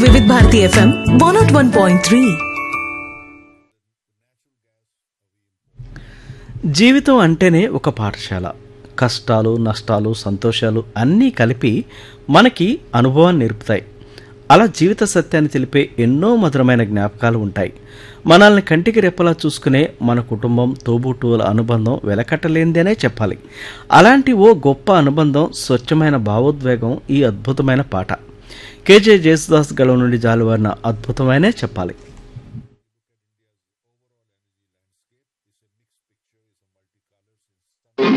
వివిధ Bharati FM one nought one point three జీవితం అంటేనే ఒక పాఠశాల కష్టాలు నష్టాలు సంతోషాలు అన్నీ కలిపి మనకి అనుభవాన్ని నేర్పుతాయి అలా జీవిత సత్యాన్ని తెలిపే ఎన్నో మధురమైన జ్ఞాపకాలు ఉంటాయి మనల్ని కంటికి రెప్పలా చూసుకునే మన కుటుంబం తోబుట్టువుల అనుబంధం వెలకట్టలేనిదేనే చెప్పాలి అలాంటి ఓ గొప్ప అనుబంధం స్వచ్ఛమైన భావోద్వేగం ఈ అద్భుతమైన పాట కేజే జేసుదాస్ గళం నుండి జాలువారిన అద్భుతమైనే చెప్పాలి